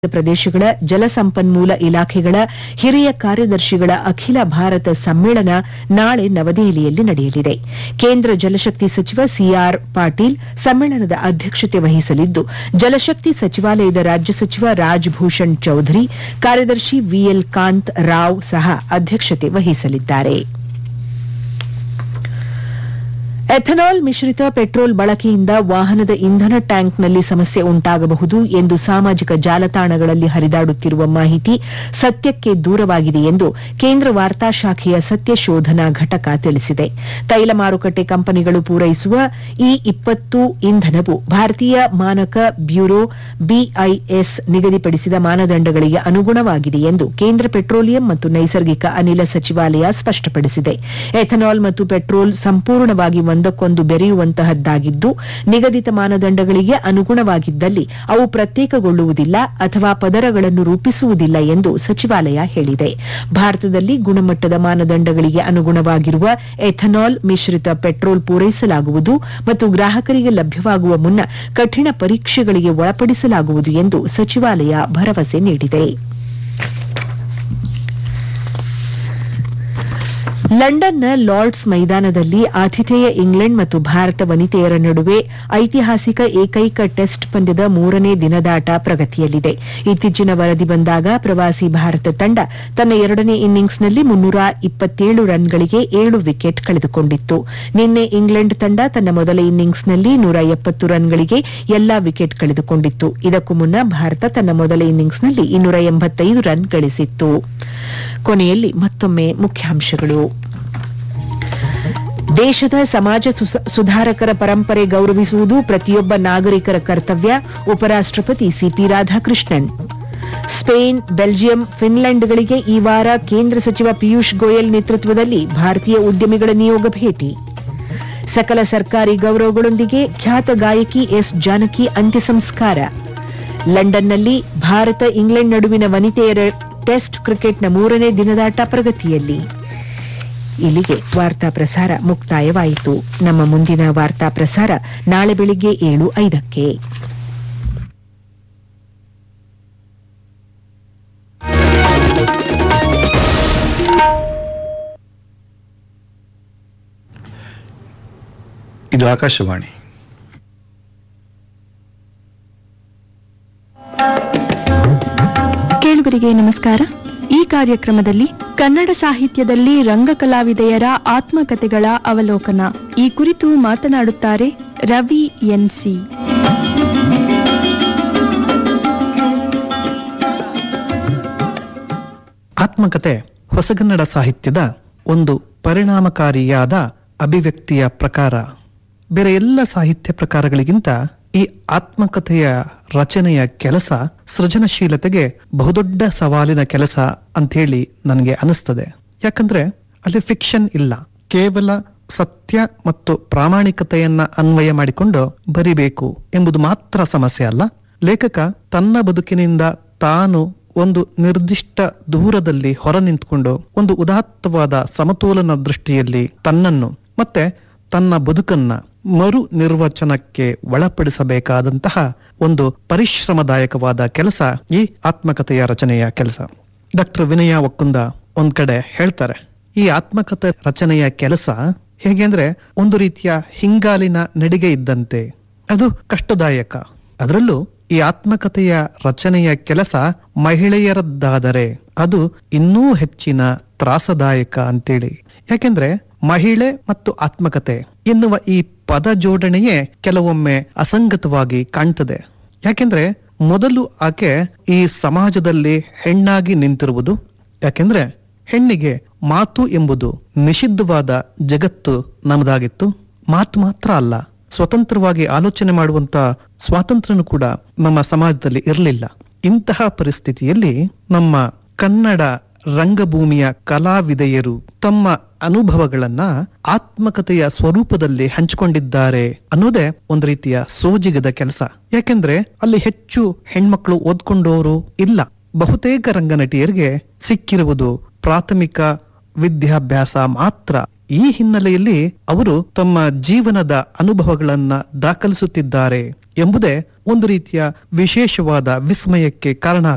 ಪ್ರದೇಶಗಳ ಜಲಸಂಪನ್ಮೂಲ ಇಲಾಖೆಗಳ ಹಿರಿಯ ಕಾರ್ಯದರ್ಶಿಗಳ ಅಖಿಲ ಭಾರತ ಸಮ್ಮೇಳನ ನಾಳೆ ನವದೆಹಲಿಯಲ್ಲಿ ನಡೆಯಲಿದೆ ಕೇಂದ್ರ ಜಲಶಕ್ತಿ ಸಚಿವ ಸಿಆರ್ ಪಾಟೀಲ್ ಸಮ್ಮೇಳನದ ಅಧ್ಯಕ್ಷತೆ ವಹಿಸಲಿದ್ದು ಜಲಶಕ್ತಿ ಸಚಿವಾಲಯದ ರಾಜ್ಯ ಸಚಿವ ರಾಜ್ ಭೂಷಣ್ ಚೌಧರಿ ಕಾರ್ಯದರ್ಶಿ ವಿಎಲ್ ಕಾಂತ್ ರಾವ್ ಸಹ ಅಧ್ಯಕ್ಷತೆ ವಹಿಸಲಿದ್ದಾರೆ ಎಥನಾಲ್ ಮಿಶ್ರಿತ ಪೆಟ್ರೋಲ್ ಬಳಕೆಯಿಂದ ವಾಹನದ ಇಂಧನ ಟ್ಯಾಂಕ್ನಲ್ಲಿ ಸಮಸ್ಯೆ ಉಂಟಾಗಬಹುದು ಎಂದು ಸಾಮಾಜಿಕ ಜಾಲತಾಣಗಳಲ್ಲಿ ಹರಿದಾಡುತ್ತಿರುವ ಮಾಹಿತಿ ಸತ್ಯಕ್ಕೆ ದೂರವಾಗಿದೆ ಎಂದು ಕೇಂದ್ರ ವಾರ್ತಾ ಶಾಖೆಯ ಸತ್ಯ ಶೋಧನಾ ಘಟಕ ತಿಳಿಸಿದೆ ತೈಲ ಮಾರುಕಟ್ಟೆ ಕಂಪನಿಗಳು ಪೂರೈಸುವ ಈ ಇಪ್ಪತ್ತು ಇಂಧನವು ಭಾರತೀಯ ಮಾನಕ ಬ್ಯೂರೋ ಬಿಐಎಸ್ ನಿಗದಿಪಡಿಸಿದ ಮಾನದಂಡಗಳಿಗೆ ಅನುಗುಣವಾಗಿದೆ ಎಂದು ಕೇಂದ್ರ ಪೆಟ್ರೋಲಿಯಂ ಮತ್ತು ನೈಸರ್ಗಿಕ ಅನಿಲ ಸಚಿವಾಲಯ ಸ್ಪಷ್ಟಪಡಿಸಿದೆ ಎಥನಾಲ್ ಮತ್ತು ಪೆಟ್ರೋಲ್ ಸಂಪೂರ್ಣವಾಗಿ ಒಂದಕ್ಕೊಂದು ಬೆರೆಯುವಂತಹದ್ದಾಗಿದ್ದು ನಿಗದಿತ ಮಾನದಂಡಗಳಿಗೆ ಅನುಗುಣವಾಗಿದ್ದಲ್ಲಿ ಅವು ಪ್ರತ್ಯೇಕಗೊಳ್ಳುವುದಿಲ್ಲ ಅಥವಾ ಪದರಗಳನ್ನು ರೂಪಿಸುವುದಿಲ್ಲ ಎಂದು ಸಚಿವಾಲಯ ಹೇಳಿದೆ ಭಾರತದಲ್ಲಿ ಗುಣಮಟ್ಟದ ಮಾನದಂಡಗಳಿಗೆ ಅನುಗುಣವಾಗಿರುವ ಎಥನಾಲ್ ಮಿಶ್ರಿತ ಪೆಟ್ರೋಲ್ ಪೂರೈಸಲಾಗುವುದು ಮತ್ತು ಗ್ರಾಹಕರಿಗೆ ಲಭ್ಯವಾಗುವ ಮುನ್ನ ಕಠಿಣ ಪರೀಕ್ಷೆಗಳಿಗೆ ಒಳಪಡಿಸಲಾಗುವುದು ಎಂದು ಸಚಿವಾಲಯ ಭರವಸೆ ನೀಡಿದೆ ಲಂಡನ್ನ ಲಾರ್ಡ್ಸ್ ಮೈದಾನದಲ್ಲಿ ಆತಿಥೇಯ ಇಂಗ್ಲೆಂಡ್ ಮತ್ತು ಭಾರತ ವನಿತೆಯರ ನಡುವೆ ಐತಿಹಾಸಿಕ ಏಕೈಕ ಟೆಸ್ಟ್ ಪಂದ್ಯದ ಮೂರನೇ ದಿನದಾಟ ಪ್ರಗತಿಯಲ್ಲಿದೆ ಇತ್ತೀಚಿನ ವರದಿ ಬಂದಾಗ ಪ್ರವಾಸಿ ಭಾರತ ತಂಡ ತನ್ನ ಎರಡನೇ ಇನ್ನಿಂಗ್ಸ್ನಲ್ಲಿ ಮುನ್ನೂರ ಇಪ್ಪತ್ತೇಳು ರನ್ಗಳಿಗೆ ಏಳು ವಿಕೆಟ್ ಕಳೆದುಕೊಂಡಿತ್ತು ನಿನ್ನೆ ಇಂಗ್ಲೆಂಡ್ ತಂಡ ತನ್ನ ಮೊದಲ ಇನ್ನಿಂಗ್ಸ್ನಲ್ಲಿ ನೂರ ಎಪ್ಪತ್ತು ರನ್ಗಳಿಗೆ ಎಲ್ಲಾ ವಿಕೆಟ್ ಕಳೆದುಕೊಂಡಿತ್ತು ಇದಕ್ಕೂ ಮುನ್ನ ಭಾರತ ತನ್ನ ಮೊದಲ ಇನ್ನಿಂಗ್ಸ್ನಲ್ಲಿ ಇನ್ನೂರ ಎಂಬತ್ತೈದು ರನ್ ಗಳಿಸಿತ್ತು ಕೊನೆಯಲ್ಲಿ ಮತ್ತೊಮ್ಮೆ ಮುಖ್ಯಾಂಶಗಳು ದೇಶದ ಸಮಾಜ ಸುಸ- ಸುಧಾರಕರ ಪರಂಪರೆ ಗೌರವಿಸುವುದು ಪ್ರತಿಯೊಬ್ಬ ನಾಗರಿಕರ ಕರ್ತವ್ಯ ಉಪರಾಷ್ಟಪತಿ ಸಿಪಿ ರಾಧಾಕೃಷ್ಣನ್ ಸ್ಪೇನ್ ಬೆಲ್ಜಿಯಂ ಫಿನ್ಲೆಂಡ್ಗಳಿಗೆ ಈ ವಾರ ಕೇಂದ್ರ ಸಚಿವ ಪಿಯೂಷ್ ಗೋಯಲ್ ನೇತೃತ್ವದಲ್ಲಿ ಭಾರತೀಯ ಉದ್ಯಮಿಗಳ ನಿಯೋಗ ಭೇಟಿ ಸಕಲ ಸರ್ಕಾರಿ ಗೌರವಗಳೊಂದಿಗೆ ಖ್ಯಾತ ಗಾಯಕಿ ಎಸ್ ಜಾನಕಿ ಅಂತ್ಯ ಸಂಸ್ಕಾರ ಲಂಡನ್ನಲ್ಲಿ ಭಾರತ ಇಂಗ್ಲೆಂಡ್ ನಡುವಿನ ವನಿತೆಯರ ಟೆಸ್ಟ್ ಕ್ರಿಕೆಟ್ನ ಮೂರನೇ ದಿನದಾಟ ಪ್ರಗತಿಯಲ್ಲಿ ಇಲ್ಲಿಗೆ ವಾರ್ತಾ ಪ್ರಸಾರ ಮುಕ್ತಾಯವಾಯಿತು ನಮ್ಮ ಮುಂದಿನ ವಾರ್ತಾ ಪ್ರಸಾರ ನಾಳೆ ಬೆಳಿಗ್ಗೆ ಏಳು ಐದಕ್ಕೆ ಇದು ಆಕಾಶವಾಣಿ ಕೇಳುಗರಿಗೆ ನಮಸ್ಕಾರ ಈ ಕಾರ್ಯಕ್ರಮದಲ್ಲಿ ಕನ್ನಡ ಸಾಹಿತ್ಯದಲ್ಲಿ ರಂಗಕಲಾವಿದೆಯರ ಆತ್ಮಕಥೆಗಳ ಅವಲೋಕನ ಈ ಕುರಿತು ಮಾತನಾಡುತ್ತಾರೆ ರವಿ ಎನ್ಸಿ ಆತ್ಮಕತೆ ಹೊಸಗನ್ನಡ ಸಾಹಿತ್ಯದ ಒಂದು ಪರಿಣಾಮಕಾರಿಯಾದ ಅಭಿವ್ಯಕ್ತಿಯ ಪ್ರಕಾರ ಬೇರೆ ಎಲ್ಲ ಸಾಹಿತ್ಯ ಪ್ರಕಾರಗಳಿಗಿಂತ ಈ ಆತ್ಮಕಥೆಯ ರಚನೆಯ ಕೆಲಸ ಸೃಜನಶೀಲತೆಗೆ ಬಹುದೊಡ್ಡ ಸವಾಲಿನ ಕೆಲಸ ಅಂಥೇಳಿ ನನಗೆ ಅನಿಸ್ತದೆ ಯಾಕಂದ್ರೆ ಅಲ್ಲಿ ಫಿಕ್ಷನ್ ಇಲ್ಲ ಕೇವಲ ಸತ್ಯ ಮತ್ತು ಪ್ರಾಮಾಣಿಕತೆಯನ್ನ ಅನ್ವಯ ಮಾಡಿಕೊಂಡು ಬರಿಬೇಕು ಎಂಬುದು ಮಾತ್ರ ಸಮಸ್ಯೆ ಅಲ್ಲ ಲೇಖಕ ತನ್ನ ಬದುಕಿನಿಂದ ತಾನು ಒಂದು ನಿರ್ದಿಷ್ಟ ದೂರದಲ್ಲಿ ಹೊರ ನಿಂತ್ಕೊಂಡು ಒಂದು ಉದಾತ್ತವಾದ ಸಮತೋಲನ ದೃಷ್ಟಿಯಲ್ಲಿ ತನ್ನನ್ನು ಮತ್ತೆ ತನ್ನ ಬದುಕನ್ನ ಮರು ನಿರ್ವಚನಕ್ಕೆ ಒಳಪಡಿಸಬೇಕಾದಂತಹ ಒಂದು ಪರಿಶ್ರಮದಾಯಕವಾದ ಕೆಲಸ ಈ ಆತ್ಮಕಥೆಯ ರಚನೆಯ ಕೆಲಸ ಡಾಕ್ಟರ್ ವಿನಯ ಒಕ್ಕುಂದ ಒಂದ್ ಕಡೆ ಹೇಳ್ತಾರೆ ಈ ಆತ್ಮಕಥೆ ರಚನೆಯ ಕೆಲಸ ಹೇಗೆ ಅಂದ್ರೆ ಒಂದು ರೀತಿಯ ಹಿಂಗಾಲಿನ ನಡಿಗೆ ಇದ್ದಂತೆ ಅದು ಕಷ್ಟದಾಯಕ ಅದರಲ್ಲೂ ಈ ಆತ್ಮಕಥೆಯ ರಚನೆಯ ಕೆಲಸ ಮಹಿಳೆಯರದ್ದಾದರೆ ಅದು ಇನ್ನೂ ಹೆಚ್ಚಿನ ತ್ರಾಸದಾಯಕ ಅಂತೇಳಿ ಯಾಕೆಂದ್ರೆ ಮಹಿಳೆ ಮತ್ತು ಆತ್ಮಕತೆ ಎನ್ನುವ ಈ ಪದ ಜೋಡಣೆಯೇ ಕೆಲವೊಮ್ಮೆ ಅಸಂಗತವಾಗಿ ಕಾಣ್ತದೆ ಯಾಕೆಂದ್ರೆ ಮೊದಲು ಆಕೆ ಈ ಸಮಾಜದಲ್ಲಿ ಹೆಣ್ಣಾಗಿ ನಿಂತಿರುವುದು ಯಾಕೆಂದ್ರೆ ಹೆಣ್ಣಿಗೆ ಮಾತು ಎಂಬುದು ನಿಷಿದ್ಧವಾದ ಜಗತ್ತು ನಮ್ಮದಾಗಿತ್ತು ಮಾತು ಮಾತ್ರ ಅಲ್ಲ ಸ್ವತಂತ್ರವಾಗಿ ಆಲೋಚನೆ ಮಾಡುವಂತ ಸ್ವಾತಂತ್ರ್ಯನೂ ಕೂಡ ನಮ್ಮ ಸಮಾಜದಲ್ಲಿ ಇರಲಿಲ್ಲ ಇಂತಹ ಪರಿಸ್ಥಿತಿಯಲ್ಲಿ ನಮ್ಮ ಕನ್ನಡ ರಂಗಭೂಮಿಯ ಕಲಾವಿದೆಯರು ತಮ್ಮ ಅನುಭವಗಳನ್ನ ಆತ್ಮಕತೆಯ ಸ್ವರೂಪದಲ್ಲಿ ಹಂಚಿಕೊಂಡಿದ್ದಾರೆ ಅನ್ನೋದೇ ಒಂದು ರೀತಿಯ ಸೋಜಿಗದ ಕೆಲಸ ಯಾಕೆಂದ್ರೆ ಅಲ್ಲಿ ಹೆಚ್ಚು ಹೆಣ್ಮಕ್ಳು ಓದ್ಕೊಂಡವರು ಇಲ್ಲ ಬಹುತೇಕ ರಂಗನಟಿಯರಿಗೆ ಸಿಕ್ಕಿರುವುದು ಪ್ರಾಥಮಿಕ ವಿದ್ಯಾಭ್ಯಾಸ ಮಾತ್ರ ಈ ಹಿನ್ನೆಲೆಯಲ್ಲಿ ಅವರು ತಮ್ಮ ಜೀವನದ ಅನುಭವಗಳನ್ನ ದಾಖಲಿಸುತ್ತಿದ್ದಾರೆ ಎಂಬುದೇ ಒಂದು ರೀತಿಯ ವಿಶೇಷವಾದ ವಿಸ್ಮಯಕ್ಕೆ ಕಾರಣ